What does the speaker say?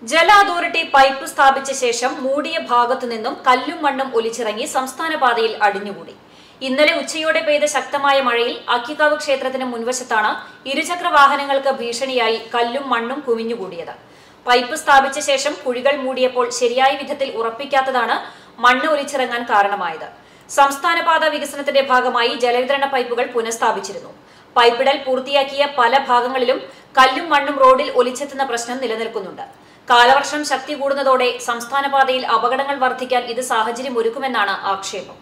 ജല authority pipe സ്ഥാപിച്ച ശേഷം മൂടിയ ഭാഗത്തു നിന്നും കല്ലും മണ്ണും ഒലിച്ചിറങ്ങി സംസ്ഥാന പാതയിൽ അടിഞ്ഞുകൂടി ഇന്നലെ ഉച്ചയോടെ പെയ്ത ശക്തമായ മഴയിൽ അക്കിക്കാവ് ക്ഷേത്രത്തിന് മുൻവശത്താണ് ഇരുചക്ര വാഹനങ്ങൾക്ക് ഭീഷണിയായി കല്ലും മണ്ണും കുമിഞ്ഞുകൂടിയത് പൈപ്പ് സ്ഥാപിച്ച ശേഷം കുഴികൾ മൂടിയപ്പോൾ ശരിയായ വിധത്തിൽ ഉറപ്പിക്കാത്തതാണ് മണ്ണ് ഒലിച്ചിറങ്ങാൻ കാരണമായത് സംസ്ഥാന പാത വികസനത്തിന്റെ ഭാഗമായി ജലവിതരണ പൈപ്പുകൾ പുനഃസ്ഥാപിച്ചിരുന്നു പൈപ്പിടൽ പൂർത്തിയാക്കിയ പല ഭാഗങ്ങളിലും കല്ലും മണ്ണും റോഡിൽ ഒലിച്ചെത്തുന്ന പ്രശ്നം നിലനിൽക്കുന്നുണ്ട് കാലവർഷം ശക്തി കൂടുന്നതോടെ സംസ്ഥാന പാതയിൽ അപകടങ്ങൾ വർദ്ധിക്കാൻ ഇത് സാഹചര്യം ഒരുക്കുമെന്നാണ് ആക്ഷേപം